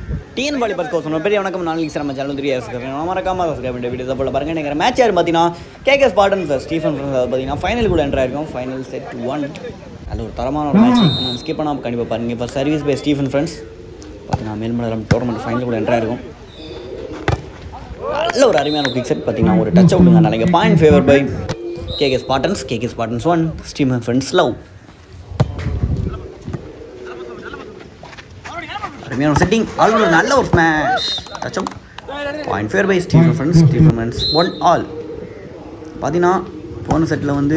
TN வாலிபர் course பெரிய வணக்கம் நான் லீக்ஸ் நம்ம சேனல் த்ரீ இயர்ஸ் மறக்காம சப்ஸ்கிரைப் பண்ணி வீடியோ போல பாருங்க எனக்கு மேட்ச் யார் பார்த்தீங்கன்னா கேகே ஸ்பாட்டன் சார் ஸ்டீஃபன் பார்த்தீங்கன்னா ஃபைனல் கூட என்ட்ரு ஆயிருக்கும் ஃபைனல் செட் ஒன் நல்ல ஒரு தரமான ஒரு மேட்ச் நான் ஸ்கிப் பண்ணாமல் கண்டிப்பாக பாருங்க இப்போ சர்வீஸ் பை ஸ்டீஃபன் ஃப்ரெண்ட்ஸ் பார்த்தீங்கன்னா மேல்மலரம் டோர்னமெண்ட் ஃபைனல் கூட என்ட்ரு ஆயிருக்கும் நல்ல ஒரு அருமையான கிக் செட் பார்த்தீங்கன்னா ஒரு டச் அவுட்டுங்க நாளைக்கு point favour by KK Spartans KK Spartans one Stephen friends love அருமையான செட்டிங் ஆல் ஒரு நல்ல ஒரு ஸ்மாஷ் டச்சம் point fair by Stephen friends Stephen friends one all பார்த்தீங்கன்னா போன செட்டில் வந்து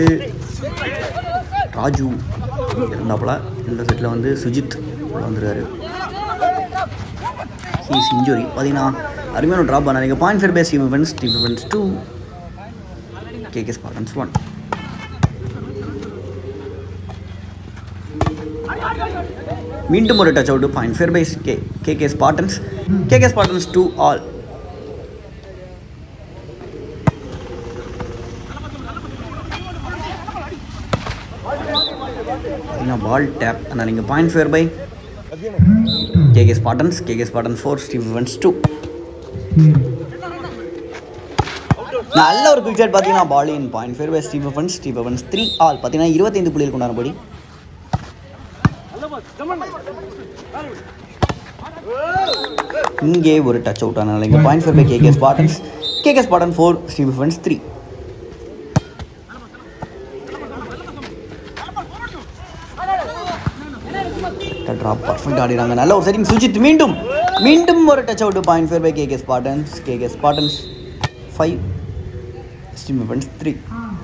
ராஜு இருந்தாப்புல இந்த செட்டில் வந்து சுஜித் உள்ள வந்துருக்காரு ஹீஸ் இன்ஜுரி பார்த்தீங்கன்னா அருமையான ட்ராப் பண்ண நீங்கள் point fair by Stephen friends Stephen friends two KK Spartans one மீண்டும் ஒரு touch out point fair by K K K Spartans K K Spartans two all பார்த்தீங்கன்னா பால் டேப் ஆனால் நீங்கள் point fair by K K Spartans K K Spartan four Steve Evans two நல்ல ஒரு picture பார்த்தீங்கன்னா ball in point fair by Steve Evans Steve Evans three all பார்த்தீங்கன்னா இருபத்தைந்து புள்ளியில் கொண்டாடப்படி இங்கே ஒரு டச் அவுட் ஆனால் இங்கே point four by KK Spartans KK Spartan four Steve Funs three drop perfect ஆடிறாங்க நல்ல ஒரு செட்டிங் சுஜித் மீண்டும் மீண்டும் ஒரு touch out point four by KK Spartans KK Spartans five Steve Funs three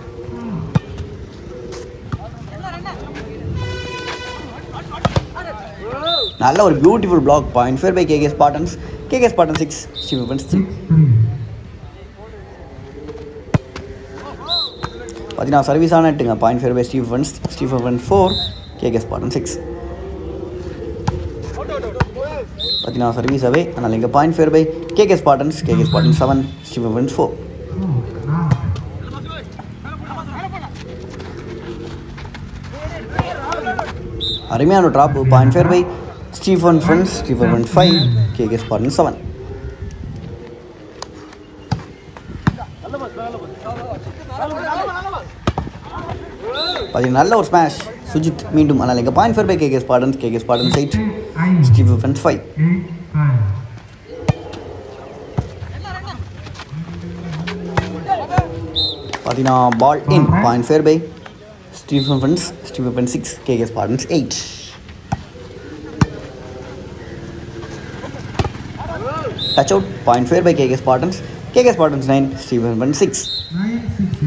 நல்ல ஒரு beautiful block point fair by KK Spartans KK Spartan six Steve Evans three பார்த்தீங்கன்னா சர்வீஸான நெட்டுங்க point fair by Steve Evans Steve Evan four KK Spartan six பார்த்தீங்கன்னா service அவே அதனால் இங்கே point fair by KK Spartans KK Spartan seven Steve Evans four அருமையான drop point fair by Stephen friends Stephen friend five KK Spartan seven பார்த்தீங்கன்னா நல்ல ஒரு smash Sujith மீண்டும் ஆனால் இங்கே point fair by KK Spartans KK Spartans eight Stephen friends five பார்த்தீங்கன்னா ball in point fair by Stephen friends Stephen friends six KK Spartans eight touch out point fair by KK Spartans KK Spartans 9 Stephen 1 6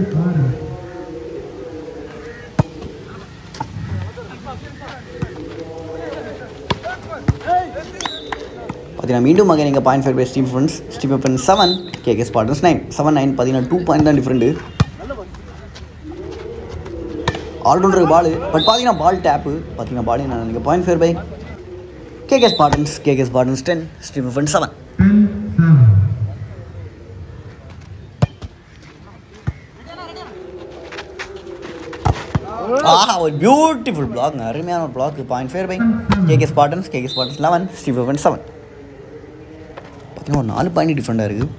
பார்த்தீங்கன்னா மீண்டும் மகன் நீங்கள் point five by Steve friends Steve friends seven KK Spartans nine seven nine பார்த்தீங்கன்னா two point தான் different ஆல்ரவுண்டருக்கு ball but பார்த்தீங்கன்னா ball tap பார்த்தீங்கன்னா ball நான் நீங்கள் point fair by KK Spartans KK Spartans ten Steve friends seven ஆஹா ஒரு beautiful block அருமையான ஒரு block point fair by KK Spartans KK Spartans eleven Steve friends seven பார்த்தீங்கன்னா ஒரு நாலு பாயிண்ட் டிஃப்ரெண்டாக இருக்குது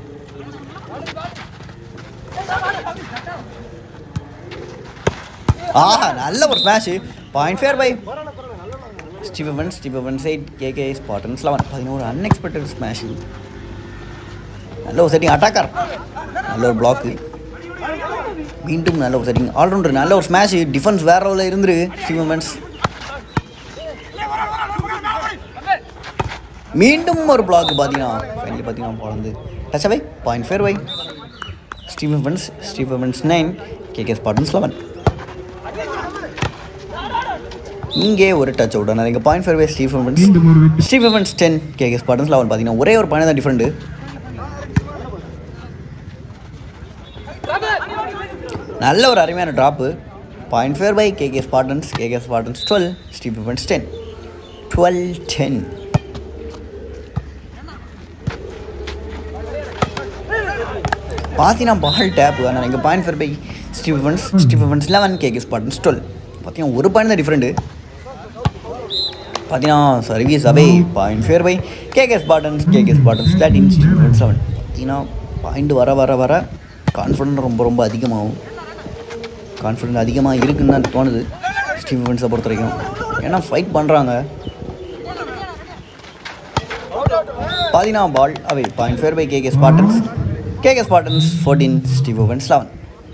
ஆஹா நல்ல ஒரு smash point fair by Steven Steven eight KK Spartans eleven பார்த்தீங்கன்னா ஒரு அன்எக்ஸ்பெக்டட் ஸ்மாஷ் நல்ல ஒரு செட்டிங் அட்டாக்கர் நல்ல ஒரு பிளாக்கு மீண்டும் நல்ல ஒரு செட்டிங் ஆல்ரவுண்டர் நல்ல ஒரு ஸ்மாஷ் டிஃபென்ஸ் வேற லெவலில் இருந்துரு ஸ்டீவன்ஸ் மீண்டும் ஒரு பிளாக் பார்த்தீங்கன்னா ஃபைனலி பார்த்தீங்கன்னா போலந்து டச் அவை point fair by Steven Funs Steven Funs nine KK Spartans eleven இங்கே ஒரு டச் அவுட் ஆனால் இங்கே point five Steve Funs Steve Funs ten KK Spartans eleven பார்த்தீங்கன்னா ஒரே ஒரு பாயிண்ட் தான் டிஃப்ரெண்ட்டு நல்ல ஒரு அருமையான drop point fair by KK Spartans KK Spartans twelve Steve Funs ten twelve ten பார்த்தீங்கன்னா பால் டேப் ஆனால் இங்கே point fair by Steve Funs Steve Funs eleven KK Spartans twelve பார்த்தீங்கன்னா ஒரு பாயிண்ட் தான் டிஃப்ரெண்ட்டு பார்த்தீங்கன்னா service away point fair by KK Spartans KK Spartans thirteen seven பார்த்தீங்கன்னா point வர வர வர கான்ஃபிடென்ட் ரொம்ப ரொம்ப அதிகமாகும் கான்ஃபிடென்ட் அதிகமாக இருக்குன்னு தான் தோணுது ஸ்டீவன்ஸை பொறுத்த வரைக்கும் ஏன்னா ஃபைட் பண்ணுறாங்க பார்த்தீங்கன்னா பால் அவை point fair by KK Spartans KK Spartans fourteen Steve Owens eleven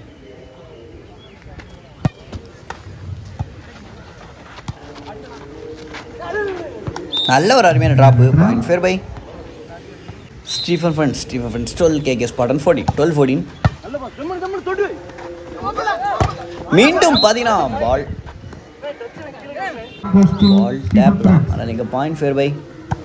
நல்ல ஒரு அருமையான drop point fair by Stephen Fund Stephen Fund twelve KK Spartan fourteen twelve fourteen மீண்டும் பார்த்தீங்கன்னா பால் பால் டேப் தான் ஆனால் நீங்கள் point fair by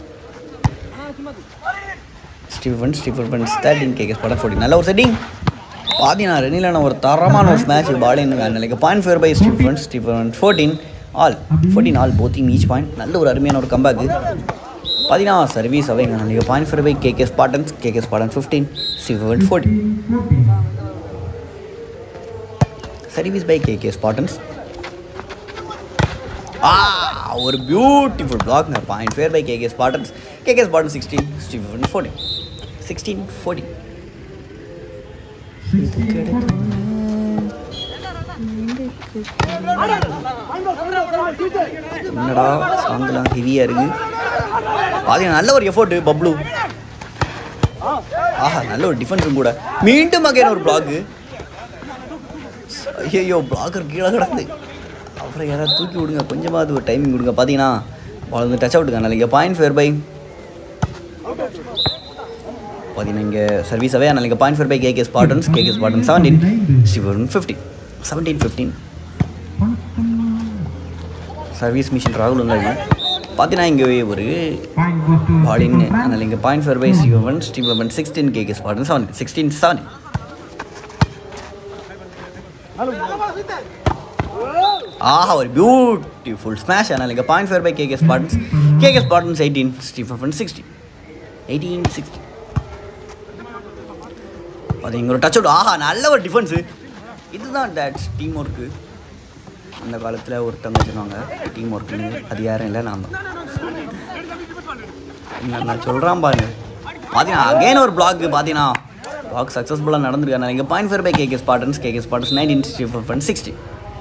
Stephen Stephen Fund thirteen KK Spartan fourteen நல்ல ஒரு செட்டிங் பார்த்தீங்கன்னா ரெனிலான ஒரு தரமான ஒரு மேட்ச் பாலிங் நினைக்க point fair by Stephen Stephen fourteen all fourteen all both each point நல்ல ஒரு அருமையான ஒரு கம்பேக்கு பார்த்தீங்கன்னா சர்வீஸ் அவைங்க நீங்கள் point four by KK Spartans KK Spartan fifteen Stephen fourteen service by KK Spartans ஆ ஒரு பியூட்டிஃபுல் பிளாக்ங்க point fair by KK Spartans KK Spartan sixteen Stephen fourteen sixteen fourteen இது கிடைக்கும் என்னடா சாங்கெல்லாம் ஹெவியாக இருக்கு பார்த்தீங்கன்னா நல்ல ஒரு எஃபோர்ட் பப்ளு ஆஹா நல்ல ஒரு டிஃபென்ஸும் கூட மீண்டும் அகைன் ஒரு பிளாக்கு ஐயோ பிளாக்கர் கீழே கிடந்து அப்புறம் யாராவது தூக்கி விடுங்க கொஞ்சமாவது ஒரு டைமிங் கொடுங்க பார்த்தீங்கன்னா பால் வந்து டச் அவுட்டுங்க நல்ல இங்கே பாயிண்ட் ஃபேர் பை பார்த்தீங்கன்னா இங்கே சர்வீஸாகவே அதனால் இங்கே point fair by KK Spartans KK Spartan seventeen Steven fifteen seventeen fifteen service mission ராகுல் இருந்தாங்க பார்த்தீங்கன்னா இங்கே ஒரு பாலின்னு அதனால் இங்கே point four by Steven Steven sixteen KK Spartan seven sixteen seven ஆஹா ஒரு பியூட்டிஃபுல் ஸ்மாஷ் அதனால் இங்கே point four by KK Spartans KK Spartans eighteen Stephen sixteen eighteen sixteen அது இங்கே ஒரு டச் அவுட் ஆஹா நல்ல ஒரு டிஃபென்ஸு இதுதான் டேட்ஸ் டீம் ஒர்க்கு அந்த காலத்தில் ஒருத்தவங்க வச்சுருவாங்க டீம் ஒர்க்குன்னு அது யாரும் இல்லை நான் தான் நான் நான் சொல்கிறான் பாருங்க பார்த்தீங்கன்னா அகைன் ஒரு பிளாக் பார்த்தீங்கன்னா பிளாக் சக்ஸஸ்ஃபுல்லாக நடந்திருக்காங்க இங்கே point four by KK Spartans KK Spartans nineteen sixty sixty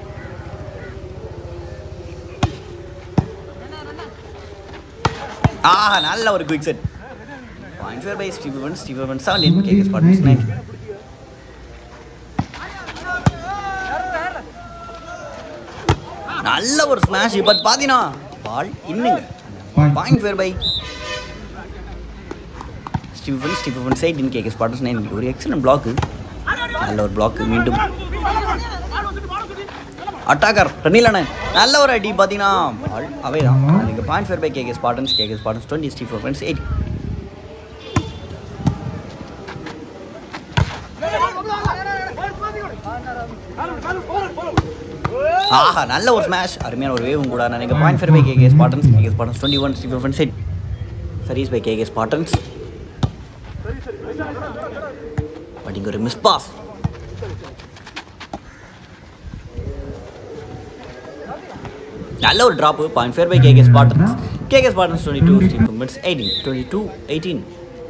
ஆஹா நல்ல ஒரு quick set point four by Steven Steven seventeen KK Spartans nineteen நல்ல ஒரு ஸ்மாஷ் பட் பார்த்தீங்கன்னா பால் இன்னுங்க point fair by Stephen Stephen side in KK Spartans nine ஒரு excellent block நல்ல ஒரு பிளாக் மீண்டும் அட்டாக்கர் ரனிலண்ணன் நல்ல ஒரு அடி பார்த்தீங்கன்னா பால் அவை தான் நீங்கள் point fair by KK Spartans KK Spartans twenty Stephen friends eight ஆஹா நல்ல ஒரு ஸ்மாஷ் அருமையான ஒரு வேவும் கூட நான் நீங்கள் point five by KK Spartans KK Spartans twenty one Stephen friend set service by KK Spartans but இங்கே ஒரு மிஸ் பாஸ் நல்ல ஒரு drop point five by KK Spartans KK Spartans twenty two Stephen minutes eighteen twenty two eighteen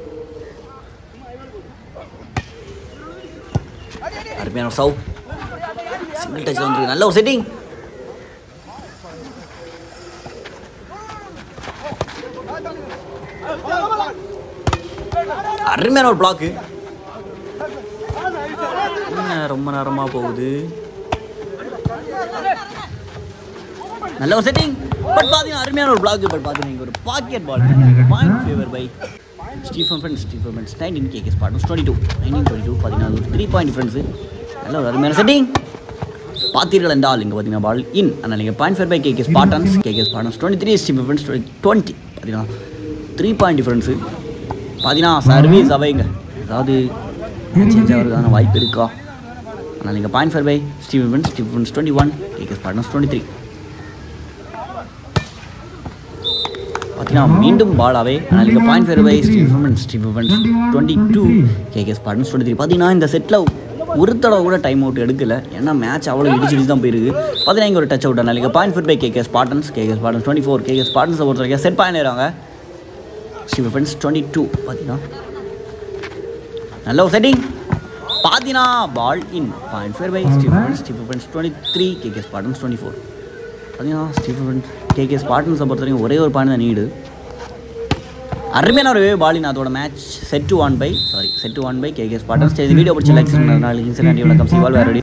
அருமையான சவு single touch வந்து நல்ல ஒரு setting அருமையான ஒரு பிளாக்கு என்ன ரொம்ப நேரமா போகுது நல்ல ஒரு செட்டிங் பட் பார்த்தீங்கன்னா அருமையான ஒரு பிளாக் பட் பார்த்தீங்கன்னா இங்கே ஒரு pocket ball point favour by Stephen friends Stephen friends nineteen KK spots twenty two nineteen twenty two பார்த்தீங்கன்னா ஒரு த்ரீ பாயிண்ட் ஃப்ரெண்ட்ஸு நல்ல ஒரு அருமையான செட்டிங் பார்த்தீர்கள் என்றால் இங்கே பார்த்தீங்கன்னா பால் இன் ஆனால் நீங்கள் point five by KK Spartans KK Spartans twenty three Stephen friends twenty பார்த்தீங்கன்னா த்ரீ பாயிண்ட் டிஃப்ரென்ஸு பார்த்தீங்கன்னா சர்வீஸ் அவைங்க ஏதாவது சேஞ்ச் ஆகிறதுக்கான வாய்ப்பு இருக்கா ஆனால் நீங்கள் point five by Steven friends Steven friends twenty one KK Spartans twenty three பார்த்தீங்கன்னா மீண்டும் பாலாவே ஆனால் நீங்கள் point five by Steven Steven twenty two KK Spartans twenty three பார்த்தீங்கன்னா இந்த செட்டில் ஒரு தடவை கூட டைம் அவுட் எடுக்கல ஏன்னா மேட்ச் அவ்வளோ இடிச்சு இடிச்சு தான் போயிருக்கு பார்த்தீங்கன்னா இங்கே ஒரு டச் அவுட் நாளைக்கு point foot by KK Spartans KK Spartans twenty four KK ஸ்பாட்டன்ஸை பொறுத்த வரைக்கும் செட் பாயிண்ட் ஆகிறாங்க ஸ்டீவ் ஃப்ரெண்ட்ஸ் டுவெண்ட்டி டூ பார்த்தீங்கன்னா நல்ல ஒரு செட்டிங் பார்த்தீங்கன்னா ball in point fair by Steve friends Steve friends twenty three KK Spartans twenty four பார்த்தீங்கன்னா Steve friends KK ஸ்பாட்டன்ஸை பொறுத்த வரைக்கும் ஒரே ஒரு பாயிண்ட் தான் நீடு அருமையான ஒரு பாலின் அதோட match set two one by sorry set two one by KK Spartans இந்த வீடியோ பிடிச்ச லைக்ஸ் நாளைக்கு இன்சிடென்ட் வணக்கம் சிவால் வேறு